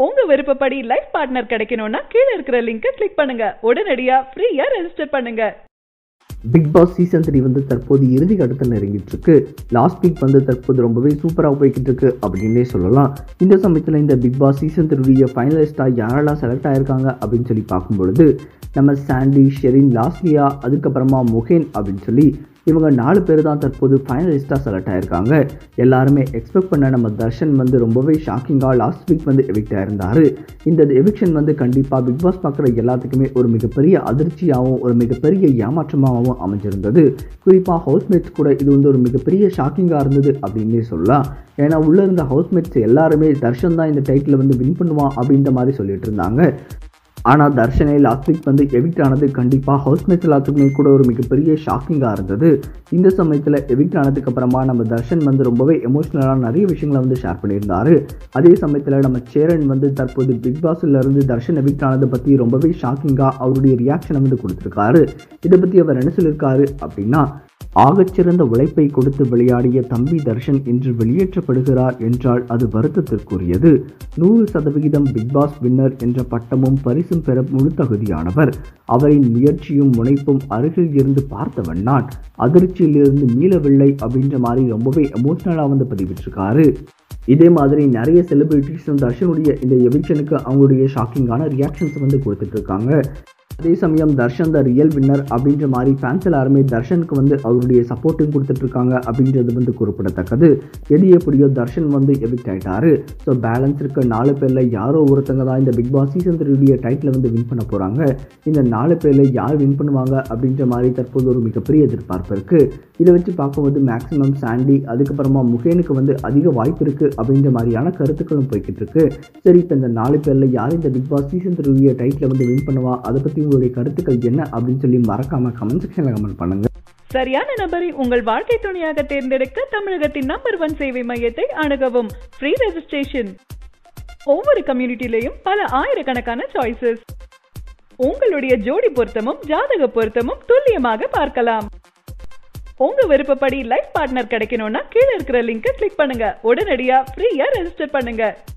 உங்க விருப்பப்படி life partner கிடைக்கணும்னா கீழே இருக்கிற லிங்கை கிளிக் பண்ணுங்க உடனடியா ஃப்ரீயா ரெஜிஸ்டர் பண்ணுங்க பிக் பாஸ் சீசன் த்ரீ வந்து தற்போது இறுதி கட்டத்தில் நெருங்கிட்டு இருக்கு லாஸ்ட் வீக் வந்து தற்போது ரொம்பவே சூப்பராக போய்கிட்டு இருக்கு அப்படின்னே சொல்லலாம் இந்த சமயத்தில் இந்த பிக் பாஸ் சீசன் த்ரீடைய ஃபைனலிஸ்டாக யாரெல்லாம் செலக்ட் ஆயிருக்காங்க அப்படின்னு சொல்லி பார்க்கும் பொழுது நம்ம சாண்டி ஷெரின் லாஸ்லியா அதுக்கப்புறமா முகேன் அப்படின்னு சொல்லி இவங்க நாலு பேர் தான் தற்போது ஃபைனலிஸ்ட்டாக செலக்ட் ஆயிருக்காங்க எல்லாருமே எக்ஸ்பெக்ட் பண்ண நம்ம தர்ஷன் வந்து ரொம்பவே ஷாக்கிங்காக லாஸ்ட் வீக் வந்து எவிக்ட் ஆயிருந்தார் இந்த எவிக்ஷன் வந்து கண்டிப்பாக பிக் பாஸ் பார்க்குற எல்லாத்துக்குமே ஒரு மிகப்பெரிய அதிர்ச்சியாகவும் ஒரு மிகப்பெரிய ஏமாற்றமாகவும் அமைஞ்சிருந்தது குறிப்பாக ஹவுஸ்மேட்ஸ் கூட இது வந்து ஒரு மிகப்பெரிய ஷாக்கிங்காக இருந்தது அப்படின்னே சொல்லலாம் ஏன்னா உள்ளே இருந்த ஹவுஸ்மேட்ஸ் எல்லாருமே தர்ஷன் தான் இந்த டைட்டில் வந்து வின் பண்ணுவான் அப்படின்ற மாதிரி சொல்லிட்டு இருந்தாங்க ஆனால் தர்ஷனே லாஸ்ட் வீக் வந்து எவிக்ட் ஆனது கண்டிப்பாக ஹவுஸ்மேட்ஸ் எல்லாத்துக்குமே கூட ஒரு மிகப்பெரிய ஷாக்கிங்காக இருந்தது இந்த சமயத்தில் எவிக்ட் ஆனதுக்கு அப்புறமா நம்ம தர்ஷன் வந்து ரொம்பவே எமோஷ்னலாக நிறைய விஷயங்களை வந்து ஷேர் பண்ணியிருந்தாரு அதே சமயத்தில் நம்ம சேரன் வந்து தற்போது பிக் பாஸ்ல இருந்து தர்ஷன் எவிக்ட் ஆனதை பற்றி ரொம்பவே ஷாக்கிங்காக அவருடைய ரியாக்ஷனை வந்து கொடுத்துருக்காரு இதை பற்றி அவர் என்ன சொல்லியிருக்காரு அப்படின்னா ஆகச்சிறந்த உழைப்பை கொடுத்து விளையாடிய தம்பி தர்ஷன் இன்று வெளியேற்றப்படுகிறார் என்றால் அது வருத்தத்திற்குரியது நூறு சதவிகிதம் பிக்பாஸ் வின்னர் என்ற பட்டமும் பரிசும் பெற முழு தகுதியானவர் அவரின் முயற்சியும் முனைப்பும் அருகில் இருந்து பார்த்தவன் நான் அதிர்ச்சியிலிருந்து மீளவில்லை அப்படின்ற மாதிரி ரொம்பவே எமோஷ்னலாக வந்து பதிவிட்டிருக்காரு இதே மாதிரி நிறைய செலிபிரிட்டிஸும் தர்ஷனுடைய இந்த எவிக்ஷனுக்கு அவங்களுடைய ஷாக்கிங்கான ரியாக்ஷன்ஸ் வந்து கொடுத்துட்டு இருக்காங்க அதே சமயம் தர்ஷன் த ரியல் வின்னர் அப்படின்ற மாதிரி ஃபேன்ஸ் எல்லாருமே தர்ஷனுக்கு வந்து அவருடைய சப்போர்ட்டும் கொடுத்துட்டு இருக்காங்க அப்படின்றது வந்து குறிப்பிடத்தக்கது எது எப்படியோ தர்ஷன் வந்து எவிக்ட் ஆயிட்டாரு ஸோ பேலன்ஸ் இருக்க நாலு பேரில் யாரோ ஒருத்தங்க தான் இந்த பிக் பாஸ் சீசன் த்ரீடைய டைட்டில் வந்து வின் பண்ண போகிறாங்க இந்த நாலு பேரில் யார் வின் பண்ணுவாங்க அப்படின்ற மாதிரி தற்போது ஒரு மிகப்பெரிய எதிர்பார்ப்பு இருக்குது இதை வச்சு பார்க்கும்போது மேக்ஸிமம் சாண்டி அதுக்கப்புறமா முகேனுக்கு வந்து அதிக வாய்ப்பு இருக்குது அப்படின்ற மாதிரியான கருத்துக்களும் போய்கிட்டு இருக்கு சரி இப்போ இந்த நாலு பேரில் யார் இந்த பிக் பாஸ் சீசன் த்ரீடைய டைட்டில் வந்து வின் பண்ணுவா அதை பற்றி உங்களுடைய கருத்துக்கள் என்ன அப்படின்னு சொல்லி மறக்காம கமெண்ட் செக்ஷனில் கமெண்ட் பண்ணுங்க சரியான நபரை உங்கள் வாழ்க்கை துணையாக தேர்ந்தெடுக்க தமிழகத்தின் நம்பர் ஒன் சேவை மையத்தை அணுகவும் ஃப்ரீ ரெஜிஸ்ட்ரேஷன் ஒவ்வொரு கம்யூனிட்டிலையும் பல ஆயிரக்கணக்கான சாய்ஸஸ் உங்களுடைய ஜோடி பொருத்தமும் ஜாதக பொருத்தமும் துல்லியமாக பார்க்கலாம் உங்க விருப்பப்படி லைஃப் பார்ட்னர் கிடைக்கணும்னா கீழே இருக்கிற லிங்கை கிளிக் பண்ணுங்க உடனடியா ஃப்ரீயா ரெஜிஸ்டர் பண்ணுங்க